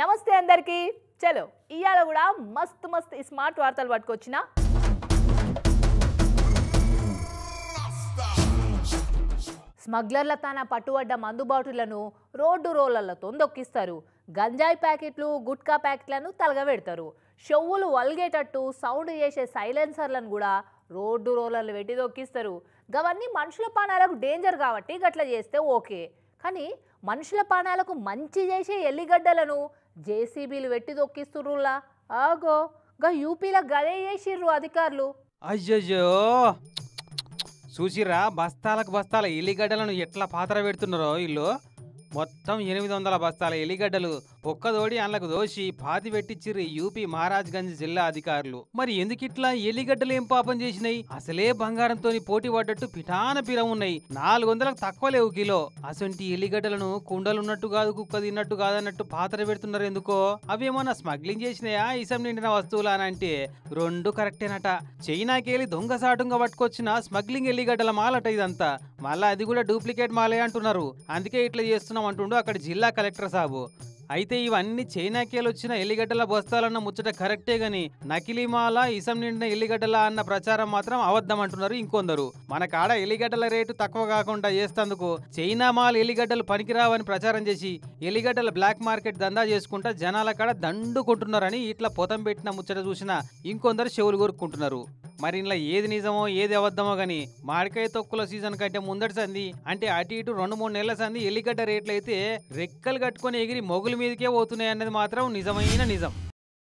నమస్తే అందరికీ చలో ఇవాళ కూడా మస్తు మస్తు స్మార్ట్ వార్తలు పట్టుకొచ్చిన స్మగ్లర్ల తాన పట్టుబడ్డ మందు బాటిళ్లను రోడ్డు రోలర్లతో దొక్కిస్తారు గంజాయి ప్యాకెట్లు గుట్కా ప్యాకెట్లను తలగబెడతారు షొవ్వులు వల్గేటట్టు సౌండ్ చేసే సైలెన్సర్లను కూడా రోడ్డు రోలర్లు పెట్టి దొక్కిస్తారు గవన్నీ మనుషుల పానాలకు డేంజర్ కాబట్టి గట్ల చేస్తే ఓకే కానీ మనుషుల పానాలకు మంచి చేసే ఎల్లిగడ్డలను జేసీబీలు పెట్టి దొక్కిస్తుర్రులా ఆగో గా యూపీలో గదే చేసిర్రు అధికారులు అయ్యయ్యో చూసిరా బస్తాలకు బస్తాల ఎలిగడ్డలను ఎట్లా పాత్ర పెడుతున్నారో వీళ్ళు మొత్తం ఎనిమిది వందల బస్తాల ఎలిగడ్డలు ఒక్కదోడి అందులకు దోషి పాతి పెట్టించిర్రు యూపీ మహారాజ్గంజ్ జిల్లా అధికారులు మరి ఎందుకు ఇట్లా ఎలిగడ్డలు ఏం పాపం చేసినాయి అసలే బంగారంతో పోటీ పడ్డట్టు పిటాన పిరం ఉన్నాయి నాలుగు వందలకు తక్కువ లేవు కిలో అసొంటి ఎలిగడ్డలను కుండలున్నట్టు కాదు కుక్క తిన్నట్టు కాదన్నట్టు పాత్ర పెడుతున్నారు ఎందుకో అవేమన్నా స్మగ్లింగ్ చేసినాయా ఇసం నిండిన వస్తువులా అని అంటే రెండు కరెక్టేనట చైనాకెళ్ళి దొంగ సాటుంగా పట్టుకొచ్చిన స్మగ్లింగ్ ఎల్లిగడ్డల మాలట ఇదంతా మళ్ళా అది కూడా డూప్లికేట్ మాలే అంటున్నారు అందుకే ఇట్లా చేస్తున్నాం అంటుండు అక్కడ జిల్లా కలెక్టర్ సాబు అయితే ఇవన్నీ చైనాకేలు వచ్చిన ఎల్లిగడ్డల బస్తాలన్న ముచ్చట కరెక్టే గాని నకిలీ మాల ఇసం నిండిన ఎల్లిగడ్డల అన్న ప్రచారం మాత్రం అబద్ధం అంటున్నారు ఇంకొందరు మన కాడ ఎల్లిగడ్డల రేటు తక్కువ కాకుండా చేస్తందుకు చైనా మాల్ ఎల్లిగడ్డలు పనికిరావని ప్రచారం చేసి ఎల్లిగడ్డల బ్లాక్ మార్కెట్ దందా చేసుకుంటా జనాల కాడ దండుకుంటున్నారని ఇట్లా పొతం పెట్టిన ముచ్చట చూసిన ఇంకొందరు చెవులు కోరుకుంటున్నారు మరి ఇంట్లో ఏది నిజమో ఏది అబద్ధమో గాని మామిడికాయ తొక్కుల సీజన్ కంటే ముందటి సంది అంటే అటు ఇటు రెండు మూడు నెలల సంది ఎల్లిగడ్డ రేట్లు అయితే రెక్కలు కట్టుకొని ఎగిరి మొగుల మీదకే పోతున్నాయి అన్నది మాత్రం నిజమైన నిజం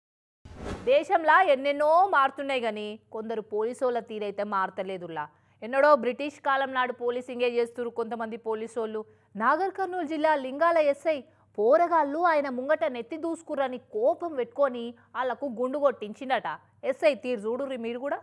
దేశంలో ఎన్నెన్నో మారుతున్నాయి కానీ కొందరు పోలీసోళ్ళ తీరైతే మారతలేదులా ఎన్నడో బ్రిటిష్ కాలం నాడు పోలీసింగే చేస్తున్నారు కొంతమంది పోలీసోళ్ళు నాగర్ కర్నూలు జిల్లా లింగాల ఎస్ఐ పోరగాళ్ళు ఆయన ముంగట నెత్తి దూసుకురని కోపం పెట్టుకొని వాళ్ళకు గుండు కొట్టించిండట ఎస్ఐ తీరు చూడుర్రి మీరు కూడా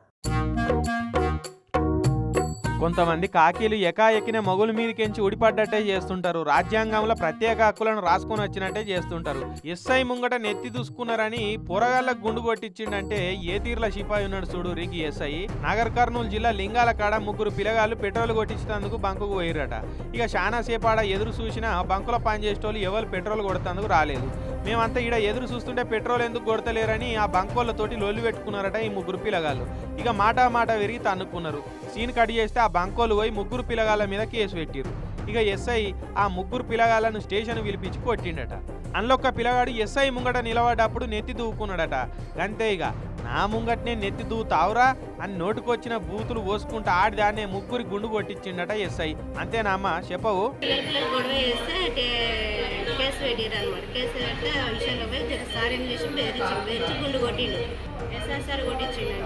కొంతమంది కాకీలు ఎకాఎక్కిన మొగుల మీదకెంచి ఉడిపడ్డట్టే చేస్తుంటారు రాజ్యాంగంలో ప్రత్యేక హక్కులను రాసుకొని వచ్చినట్టే చేస్తుంటారు ఎస్ఐ ముంగట నెత్తి దూసుకున్నారని పొరగాళ్ళకు గుండు కొట్టించిండంటే ఏ తీర్ల సిపాయి ఉన్నాడు చూడు రికి ఎస్ఐ నాగర్ కర్నూలు జిల్లా లింగాల కాడ ముగ్గురు పిల్లగాళ్ళు పెట్రోల్ కొట్టించినందుకు బంకుకు పోయిరట ఇక చాలా సేపాడ ఎదురు చూసినా బంకులో పనిచేసేటోళ్ళు ఎవరు పెట్రోల్ కొడుతందుకు రాలేదు మేమంతా ఈడ ఎదురు చూస్తుంటే పెట్రోల్ ఎందుకు కొడతలేరని ఆ బంకోళ్ళతోటి లొల్లి పెట్టుకున్నారట ఈ ముగ్గురు పిల్లగాళ్ళు ఇక మాట మాట విరిగి తన్నుకున్నారు సీన్ కట్ చేస్తే ఆ బంకోలు పోయి ముగ్గురు పిల్లగాళ్ళ మీద కేసు పెట్టిరు ఇక ఎస్ఐ ఆ ముగ్గురు పిల్లగాళ్ళను స్టేషన్ పిలిపించి కొట్టిండట అందులో ఒక పిల్లగాడు ఎస్ఐ ముంగట నిలబడ్డప్పుడు నెత్తి దూకున్నాడట అంతే ఇక నా ముంగటనే నెత్తి దూతావురా అని నోటుకొచ్చిన బూతులు పోసుకుంటూ ఆడి దాన్నే ముగ్గురి గుండు కొట్టించిండట ఎస్ఐ అంతేనా అమ్మ చెప్పవు పిల్లలు పిల్లలు గొడవ చేస్తే టే- కేసు పెట్టిరు అనమాట కేసు పెడితే ఆ విషయంలో పోయి జర సార్ ఏం చేసి బెదిరించి బెదిరించి గుండు కొట్టిండు ఎస్ఆర్ సార్ కొట్టించిండు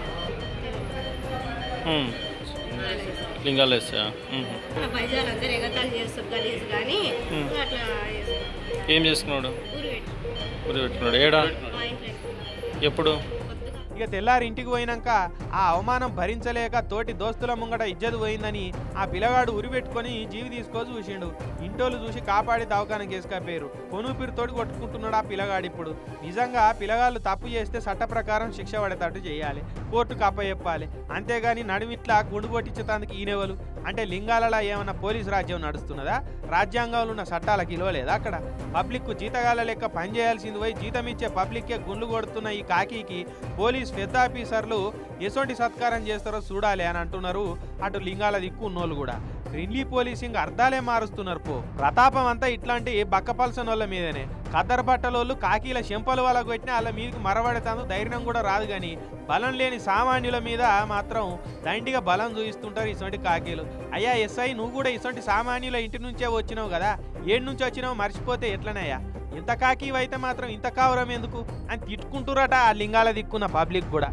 లింగాలేస్ బైజాలు అందరు ఎగతాలు చేస్తారు గలీజ్ కానీ అట్లా చేస్తారు. ఏం చేసుకున్నాడు ఊరు పెట్టి ఊరి పెట్టుకున్నాడు ఏడా మా ఇంట్లో ఎప్పుడు కొత్తగా ఇక తెల్లారి ఇంటికి పోయినాక ఆ అవమానం భరించలేక తోటి దోస్తుల ముంగట ఇజ్జత్ పోయిందని ఆ పిల్లగాడు ఉరి పెట్టుకొని జీవి తీసుకో చూసిండు ఇంటోళ్ళు చూసి కాపాడి దవాఖానకి వేసుకపోయారు కొనుపిరితోటి కొట్టుకుంటున్నాడు ఆ పిల్లగాడు ఇప్పుడు నిజంగా పిల్లగాళ్ళు తప్పు చేస్తే చట్ట ప్రకారం శిక్ష పడేటట్టు చేయాలి కోర్టుకు అప్పచెప్పాలి అంతేగాని నడుమిట్లా గుండు కొట్టించేందుకు ఈనెవలు అంటే లింగాలలో ఏమన్నా పోలీసు రాజ్యం నడుస్తున్నదా రాజ్యాంగంలో ఉన్న చట్టాలకు ఇలువ లేదా అక్కడ పబ్లిక్ జీతగాల లెక్క పనిచేయాల్సింది పోయి జీతం ఇచ్చే పబ్లిక్కే గుండ్లు కొడుతున్న ఈ కాకీకి పోలీస్ పెద్ద ఆఫీసర్లు ఎసోంటి సత్కారం చేస్తారో చూడాలి అని అంటున్నారు అటు లింగాల దిక్కు ఉన్నోళ్ళు కూడా ఫ్రెండ్లీ పోలీసింగ్ అర్థాలే మారుస్తున్నారు పో ప్రతాపం అంతా ఇట్లాంటి బక్కపల్సన్ వాళ్ళ మీదనే కద్దరు బట్టలోళ్ళు కాకీల చెంపలు వాళ్ళకు పెట్టినా వాళ్ళ మీదకి మరవడతాను ధైర్యం కూడా రాదు కానీ బలం లేని సామాన్యుల మీద మాత్రం దండిగా బలం చూపిస్తుంటారు ఇటువంటి కాకీలు అయ్యా ఎస్ఐ నువ్వు కూడా ఇటువంటి సామాన్యుల ఇంటి నుంచే వచ్చినావు కదా ఏడు నుంచి వచ్చినావు మర్చిపోతే ఎట్లనయ్యా ఇంత కాకీవైతే మాత్రం ఇంత కావరం ఎందుకు అని తిట్టుకుంటురట ఆ లింగాల దిక్కున్న పబ్లిక్ కూడా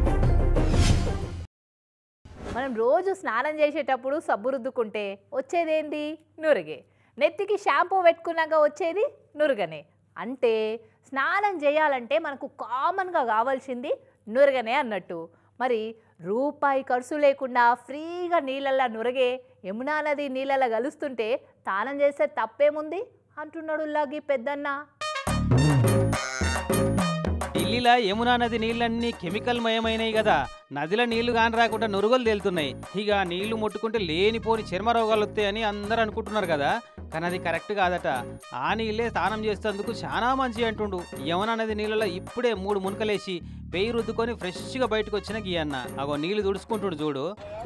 మనం రోజు స్నానం చేసేటప్పుడు సబ్బు రుద్దుకుంటే వచ్చేదేంటి నురుగే నెత్తికి షాంపూ పెట్టుకున్నాక వచ్చేది నురుగనే అంటే స్నానం చేయాలంటే మనకు కామన్గా కావాల్సింది నురగనే అన్నట్టు మరి రూపాయి ఖర్చు లేకుండా ఫ్రీగా నీళ్ళల్లో నురగే యమునా నది నీళ్ళల్లో కలుస్తుంటే తానం చేస్తే తప్పేముంది అంటున్నాడు లాగి పెద్దన్న ఈ ఢిల్లీలో యమునా నది నీళ్ళన్నీ కెమికల్ మయమైనాయి కదా నదిలో నీళ్లు కాని రాకుండా నురుగులు తేలుతున్నాయి ఇక ఆ నీళ్లు ముట్టుకుంటే లేనిపోని చర్మ రోగాలు వస్తాయని అందరూ అనుకుంటున్నారు కదా కానీ అది కరెక్ట్ కాదట ఆ నీళ్ళే స్నానం చేసేందుకు చాలా మంచి అంటుండు యమునా నది నీళ్ళలో ఇప్పుడే మూడు మునకలేసి పెయి రుద్దుకొని ఫ్రెష్గా బయటకు వచ్చిన గీ అన్న అగో నీళ్లు తుడుచుకుంటుండు చూడు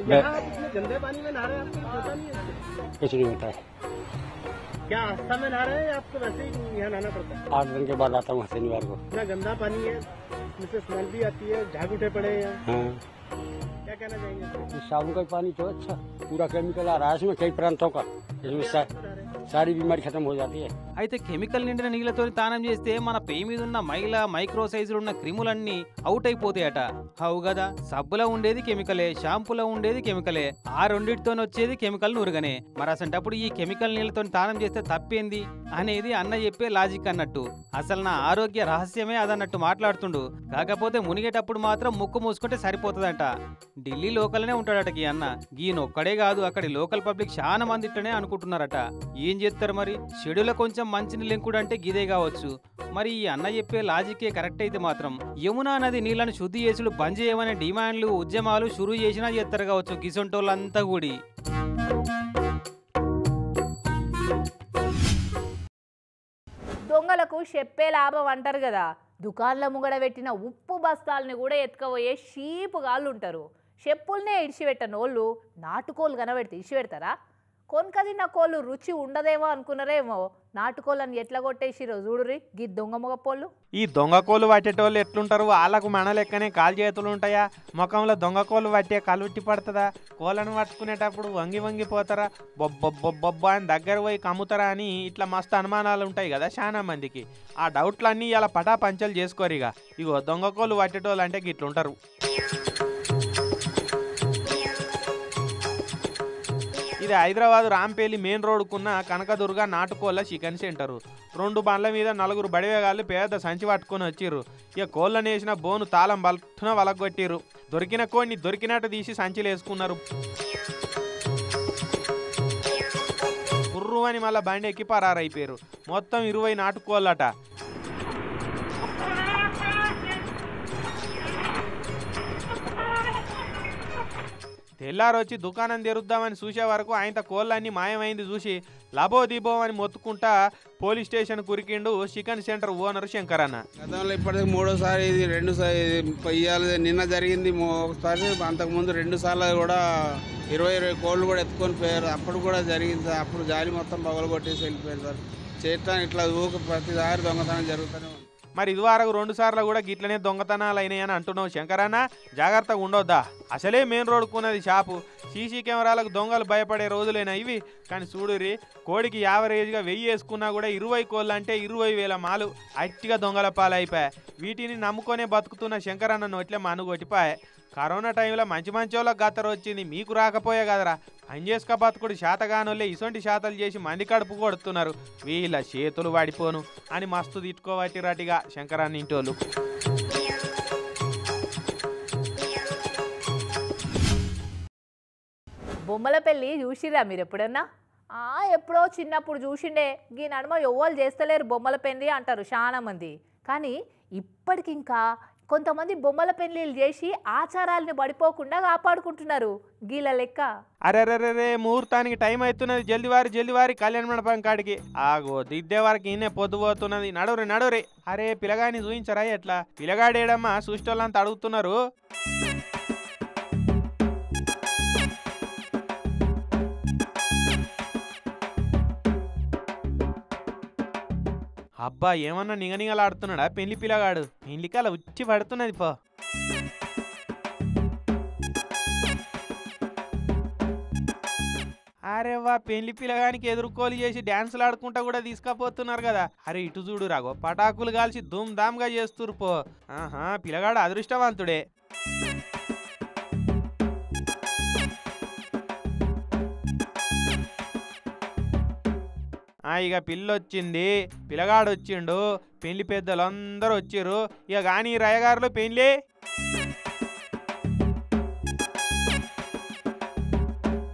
कुछ नहीं होता है क्या आस्था में नहा रहे हैं या आपको वैसे ही यहाँ नहाना पड़ता है आठ दिन के बाद आता हूँ शनिवार को इतना गंदा पानी है इसमें स्मेल भी आती है झाग उठे पड़े हैं यहाँ हाँ क्या कहना चाहेंगे इस साबुन का पानी तो अच्छा पूरा केमिकल आ रहा है इसमें कई प्रांतों का इसमें सा, सारी बीमारी खत्म हो जाती है అయితే కెమికల్ నిండిన నీళ్ళతో స్నానం చేస్తే మన పెయి మీద ఉన్న మైల మైక్రో సైజులు ఉన్న క్రిములన్నీ అవుట్ అయిపోతాయట అవు కదా సబ్బులో ఉండేది కెమికలే షాంపూలో ఉండేది కెమికలే ఆ రెండింటితో వచ్చేది కెమికల్ నురుగనే మరి అసంటప్పుడు ఈ కెమికల్ నీళ్ళతో స్నానం చేస్తే తప్పేంది అనేది అన్న చెప్పే లాజిక్ అన్నట్టు అసలు నా ఆరోగ్య రహస్యమే అదన్నట్టు మాట్లాడుతుండు కాకపోతే మునిగేటప్పుడు మాత్రం ముక్కు మూసుకుంటే సరిపోతుందంట ఢిల్లీ లోకల్నే ఉంటాడట గీ అన్న గీనొక్కడే కాదు అక్కడి లోకల్ పబ్లిక్ చాలా మంది ఇట్లనే అనుకుంటున్నారట ఏం చేస్తారు మరి షెడ్యూల్ కొంచెం మంచి లింకుడు అంటే గిదే కావచ్చు మరి ఈ అన్న చెప్పే లాజికే కరెక్ట్ అయితే మాత్రం యమునా నది నీళ్లను శుద్ధి చేసుడు బంద్ చేయమనే డిమాండ్లు ఉద్యమాలు షురూ చేసినా చేస్తారు కావచ్చు గిసొంటోళ్ళంతా కూడి దొంగలకు చెప్పే లాభం అంటారు కదా దుకాన్ల ముంగడ పెట్టిన ఉప్పు బస్తాలని కూడా ఎత్తుకపోయే షీపు గాళ్ళు ఉంటారు చెప్పుల్నే ఇడిచిపెట్టని వాళ్ళు నాటుకోళ్ళు కనబెడితే ఇడిచిపెడతారా కొనుక తిన్న కోళ్ళు రుచి ఉండదేమో అనుకున్నారేమో నాటుకోళ్ళని ఎట్లా కొట్టేసిరో చూడురి గీ దొంగ మొగపోళ్ళు ఈ దొంగ కోళ్ళు పట్టేటోళ్ళు ఎట్లుంటారు వాళ్ళకు మన లెక్కనే కాలు చేతులు ఉంటాయా ముఖంలో దొంగ కోళ్ళు పట్టే కలుట్టి పడుతుందా కోళ్ళను పట్టుకునేటప్పుడు వంగి వంగిపోతారా బొబ్బొబ్బొబ్బొబ్బ అని దగ్గర పోయి కమ్ముతారా అని ఇట్లా మస్తు అనుమానాలు ఉంటాయి కదా చాలా మందికి ఆ డౌట్లన్నీ ఇలా పటా పంచలు చేసుకోరు ఇక ఇగో దొంగ కోళ్ళు పట్టేటోళ్ళు అంటే గిట్లుంటారు ఇది హైదరాబాద్ రాంపేలి మెయిన్ రోడ్డుకున్న కనకదుర్గ నాటుకోళ్ళ చికెన్ సెంటరు రెండు బండ్ల మీద నలుగురు బడివేగాళ్ళు పేద సంచి పట్టుకొని వచ్చిర్రు ఇక కోళ్ళని వేసిన బోను తాళం బల్టున వలగొట్టిర్రు దొరికిన కోడిని దొరికినట్టు తీసి సంచిలో వేసుకున్నారు కుర్రు అని మళ్ళీ బండి ఎక్కి పరారైపోయారు మొత్తం ఇరవై నాటుకోళ్ళట తెల్లారొచ్చి దుకాణం తెరుద్దామని చూసే వరకు ఆయన కోళ్ళన్నీ మాయమైంది చూసి లబో దీబో అని మొత్తుకుంటా పోలీస్ స్టేషన్ కురికిండు చికెన్ సెంటర్ ఓనర్ శంకర్ అన్న గతంలో ఇప్పటికి మూడోసారి ఇది రెండు సారి ఇవాళ నిన్న జరిగింది మో- ఒకసారి అంతకుముందు రెండు సార్లు కూడా ఇరవై ఇరవై కోళ్ళు కూడా ఎత్తుకొని పోయారు అప్పుడు కూడా జరిగింది సార్. అప్పుడు జాలి మొత్తం పగలగొట్టేసి వెళ్ళిపోయారు సార్ చేయటానికి ఇట్లా ఊక ప్రతిసారి దొంగతనం జరుగుతూనే ఉంది మరి ఇదివరకు రెండు సార్లు కూడా గిట్లనే దొంగతనాలు అయినాయని అంటున్నావు శంకరన్న జాగ్రత్తగా ఉండొద్దా అసలే మెయిన్ రోడ్కున్నది షాపు సీసీ కెమెరాలకు దొంగలు భయపడే రోజులేనా ఇవి కానీ చూడురి కోడికి యావరేజ్గా వెయ్యి వేసుకున్నా కూడా ఇరవై కోళ్ళు అంటే ఇరవై వేల మాలు అట్టిగా దొంగల పాలైపోయాయి వీటిని నమ్ముకొనే బతుకుతున్న శంకరన్న నోట్లే మనుగొట్టిపాయే కరోనా టైంలో మంచి మంచి వాళ్ళకి గత్తరు వచ్చింది మీకు రాకపోయే కదరా పని చేసుక బతుకుడు శాతగానోళ్ళే ఇసొంటి శాతలు చేసి మంది కడుపు కొడుతున్నారు వీళ్ళ చేతులు వాడిపోను అని మస్తు తిట్టుకోవట్టిరటిగా శంకరాన్ని ఇంటోళ్ళు బొమ్మల పెళ్ళి చూసిరా మీరు ఎప్పుడన్నా ఆ ఎప్పుడో చిన్నప్పుడు చూసిండే ఈ నడుమ ఎవ్వరు చేస్తలేరు బొమ్మల పెళ్లి అంటారు చాలా మంది కానీ ఇప్పటికింకా కొంతమంది బొమ్మల పెళ్లిళ్ళు చేసి ఆచారాలను పడిపోకుండా కాపాడుకుంటున్నారు గీల లెక్క అరెరెరెరే ముహూర్తానికి టైం అవుతున్నది జల్ది వారి జల్ది వారి కళ్యాణ మండపం కాడికి ఆగో దిద్దే వారికి ఈయనే పొద్దు పోతున్నది నడురి నడురి అరే పిల్లగాని చూయించరా ఎట్లా పిల్లగాడేడమ్మా చూసేటోళ్ళంతా అడుగుతున్నారు అబ్బా ఏమన్నా నిగనిగలాడుతున్నాడా పెళ్లి పిల్లగాడు పెళ్లికాల ఉచ్చి పడుతున్నది పో అరే వా పెళ్లి పిల్లగానికి ఎదుర్కోలు చేసి డ్యాన్సులు ఆడుకుంటా కూడా తీసుకపోతున్నారు కదా అరే ఇటు చూడు రాగో పటాకులు కాల్చి ధూమ్ ధామ్గా చేస్తురు పో ఆహా పిల్లగాడు అదృష్టవంతుడే ఆ ఇక పిల్లొచ్చింది పిల్లగాడు వచ్చిండు పెళ్లి పెద్దలు అందరూ వచ్చిర్రు ఇక కానీ రయ్యగారులు పెళ్లి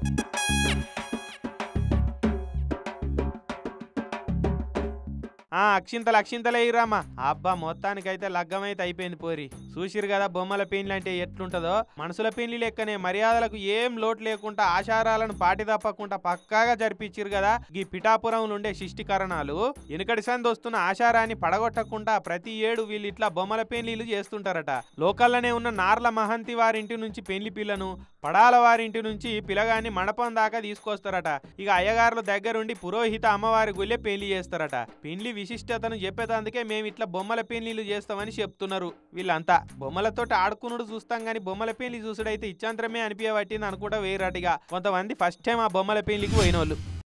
ఆ అక్షింతలు అక్షింతలే ఇరామా అబ్బా మొత్తానికైతే లగ్గమైతే అయిపోయింది పోరి చూసిరు కదా బొమ్మల పెళ్లి అంటే ఎట్లుంటదో మనుషుల పెళ్లి లెక్కనే మర్యాదలకు ఏం లోటు లేకుండా ఆచారాలను పాటి తప్పకుండా పక్కాగా జరిపించిరు కదా ఈ పిఠాపురంలో ఉండే శిష్టికరణాలు వెనుకటి సంది వస్తున్న ఆచారాన్ని పడగొట్టకుండా ప్రతి ఏడు వీళ్ళు ఇట్లా బొమ్మల పెళ్లిలు చేస్తుంటారట లోకల్లోనే ఉన్న నార్ల మహంతి వారింటి నుంచి పెళ్లి పిల్లను పడాల వారింటి నుంచి పిలగాన్ని మండపం దాకా తీసుకొస్తారట ఇక అయ్యగారుల దగ్గరుండి పురోహిత అమ్మవారి గుళ్ళే పెళ్లి చేస్తారట పెళ్లి విశిష్టతను చెప్పేటందుకే మేము ఇట్లా బొమ్మల పెళ్లిళ్ళు చేస్తామని చెప్తున్నారు వీళ్ళంతా బొమ్మలతోటి ఆడుకునుడు చూస్తాం కానీ బొమ్మల పెళ్లి చూసుడైతే ఇచ్చాంతరమే అనిపించబట్టింది అనుకుంటా వేరటిగా కొంతమంది ఫస్ట్ టైం ఆ బొమ్మల పెళ్లికి పోయినోళ్ళు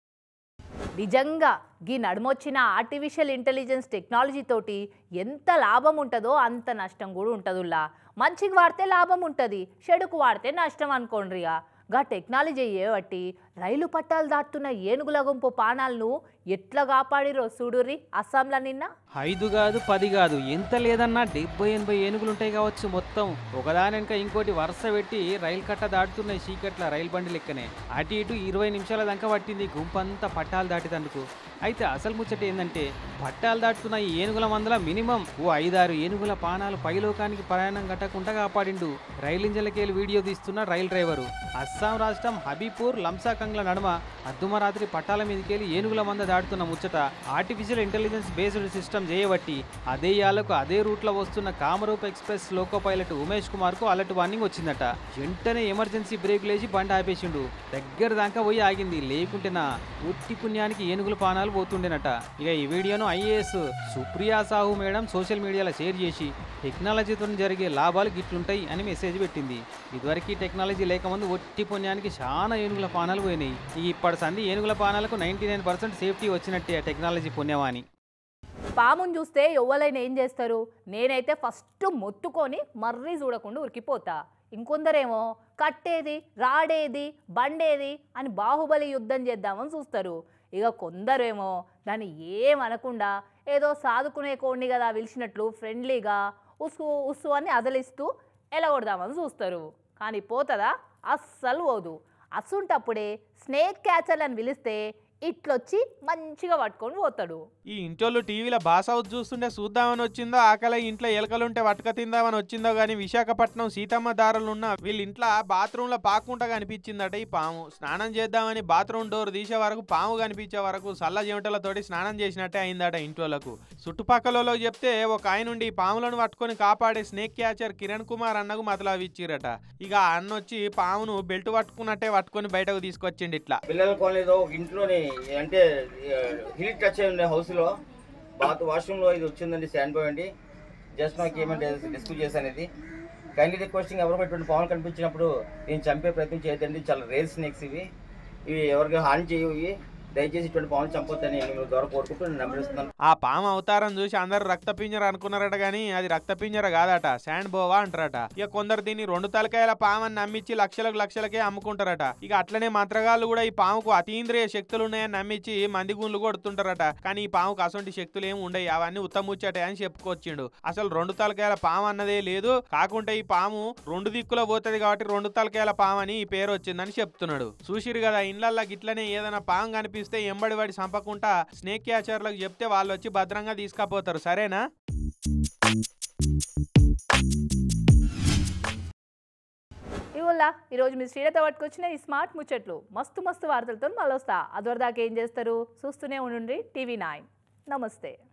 నిజంగా గీ నడుమొచ్చిన ఆర్టిఫిషియల్ ఇంటెలిజెన్స్ టెక్నాలజీ తోటి ఎంత లాభం ఉంటుందో అంత నష్టం కూడా ఉంటుందిలా మంచికి వాడితే లాభం ఉంటుంది చెడుకు వాడితే నష్టం అనుకోండిగా గా టెక్నాలజీ ఏవట్టి రైలు పట్టాలు దాటుతున్న ఏనుగుల గుంపు పానాలను ఎట్లా కాపాడిరో చూడుర్రి అస్సాంలో నిన్న ఐదు కాదు పది కాదు ఎంత లేదన్నా డెబ్బై ఎనభై ఏనుగులు ఉంటాయి కావచ్చు మొత్తం ఒకదాని వెనక ఇంకోటి వరుస పెట్టి రైలు కట్ట దాటుతున్నాయి చీకట్ల రైలు బండి లెక్కనే అటు ఇటు ఇరవై నిమిషాల దాకా పట్టింది గుంపంతా పట్టాలు దాటితందుకు అయితే అసలు ముచ్చట ఏంటంటే పట్టాలు దాటుతున్న ఈ ఏనుగుల మందల మినిమం ఓ ఐదారు ఏనుగుల పానాలు పైలోకానికి ప్రయాణం కట్టకుండా కాపాడిండు రైలు ఇంజన్లకెళ్ళి వీడియో తీస్తున్న రైలు డ్రైవరు అస్సాం రాష్ట్రం హబీపూర్ లంసాకంగ్ల నడుమ అర్ధమరాత్రి పట్టాల మీదకెళ్ళి ఏనుగుల మంద దాటుతున్న ముచ్చట ఆర్టిఫిషియల్ ఇంటెలిజెన్స్ బేస్డ్ సిస్టమ్ చేయబట్టి అదే యాలకు అదే రూట్లో వస్తున్న Kamrup express loco pilot Umesh Kumar కు అలర్ట్ వార్నింగ్ వచ్చిందట వెంటనే ఎమర్జెన్సీ బ్రేక్ లేచి బండి ఆపేసిండు దగ్గర దాకా పోయి ఆగింది లేకుంటేనా ఉట్టి పుణ్యానికి ఏనుగుల పానాలు పోతుండేనట ఇక ఈ వీడియోను IAS Supriya Sahu madam social media share చేసి టెక్నాలజీతో జరిగే లాభాలు గిట్లుంటాయి అని మెసేజ్ పెట్టింది ఇదివరకు ఈ టెక్నాలజీ లేకముందు ఒట్టి పుణ్యానికి చాలా ఏనుగుల పానాలు పోయినాయి ఈ ఇప్పటి సంది ఏనుగుల పానాలకు నైంటీ నైన్ పర్సెంట్ సేఫ్టీ వచ్చినట్టే ఆ టెక్నాలజీ పుణ్యమాని పాముని చూస్తే ఎవ్వలైనా ఏం చేస్తారు నేనైతే ఫస్ట్ మొత్తుకొని మర్రీ చూడకుండా ఉరికిపోతా ఇంకొందరేమో కట్టేది రాడేది బండేది అని బాహుబలి యుద్ధం చేద్దామని చూస్తారు ఇక కొందరేమో దాన్ని ఏమనకుండా ఏదో సాదుకునే కోడిని కదా పిలిచినట్లు ఫ్రెండ్లీగా ఉసు ఉసు అని అదలిస్తూ ఎలగొడదామని చూస్తారు కానీ పోతుందా అస్సలు పోదు అసుంటప్పుడే స్నేక్ క్యాచర్ అని పిలిస్తే ఇట్లొచ్చి మంచిగా పట్టుకొని పోతాడు ఈ ఇంటోళ్ళు టీవీలో బాస్ హౌస్ చూస్తుంటే చూద్దామని వచ్చిందో ఆకలి ఇంట్లో ఎలకలుంటే వటక తిందామని వచ్చిందో కానీ విశాఖపట్నం సీతమ్మ దారులున్న వీళ్ళ ఇంట్లో బాత్రూంలో పాకుంటా కనిపించిందట ఈ పాము స్నానం చేద్దామని బాత్రూమ్ డోర్ తీసే వరకు పాము కనిపించే వరకు సల్ల చెమటలతోటి స్నానం చేసినట్టే అయిందట ఇంటోళ్ళకు చుట్టుపక్కల చెప్తే ఒక ఆయన నుండి ఈ పాములను పట్టుకొని కాపాడే స్నేక్ క్యాచర్ కిరణ్ కుమార్ అన్నకు మతలావి ఇచ్చిరట ఇక ఆ అన్న వచ్చి పామును బెల్ట్ పట్టుకున్నట్టే పట్టుకొని బయటకు తీసుకొచ్చిండు ఇట్లా పిల్లల కాలనీలో ఒక ఇంట్లోని అంటే హీట్ టచ్ అయి ఉండే హౌస్లో బాత్ వాష్రూమ్లో ఇది వచ్చిందండి స్టాండ్ బై అండి జస్ట్ నాకు ఏమంటే డిస్కస్ చేశాను ఇది కైండ్లీ రిక్వెస్టింగ్ ఎవరికి ఇటువంటి పాములు కనిపించినప్పుడు నేను చంపే ప్రయత్నం చేయదండి చాలా రేర్ స్నేక్స్ ఇవి ఇవి ఎవరికి హాని చేయవు ఇవి దయచేసి ఇటువంటి పాములు చంపొద్దని నేను ద్వారా కోరుకుంటూ నేను నమ్మరిస్తున్నాను ఆ పాము అవతారం చూసి అందరు రక్తపింజర అనుకున్నారట గానీ అది రక్తపింజర కాదట శాండ్ బోవా అంటారట ఇక కొందరు దీన్ని రెండు తలకాయల పాము అని నమ్మించి లక్షలకు లక్షలకే అమ్ముకుంటారట ఇక అట్లనే మంత్రగాళ్ళు కూడా ఈ పాముకు అతీంద్రియ శక్తులు ఉన్నాయని నమ్మించి మంది గుండ్లు కొడుతుంటారట కానీ ఈ పాముకు అసొంటి శక్తులు ఏమి ఉండయి అవన్నీ ఉత్తముచ్చటే అని చెప్పుకొచ్చిండు అసలు రెండు తలకాయల పాము అన్నదే లేదు కాకుంటే ఈ పాము రెండు దిక్కులో పోతుంది కాబట్టి రెండు తలకాయల పాము అని ఈ పేరు వచ్చిందని చెప్తున్నాడు చూసిరు కదా ఇండ్లల్లో గిట్లనే ఏదైనా పాము కనిపిస్తే ఎంబడి వాడి చంపకుండా స్నేక్ క్యాచర్లకు చెప్తే వాళ్ళు వచ్చి భద్రంగా తీసుకపోతారు సరేనా ఇవల్ల ఈరోజు మీ శ్రీలత పట్టుకొచ్చిన ఈ స్మార్ట్ ముచ్చట్లు మస్తు మస్తు వార్తలతో మళ్ళీ వస్తా అదివరదాకా ఏం చేస్తారు చూస్తూనే ఉండండి టీవీ నైన్ నమస్తే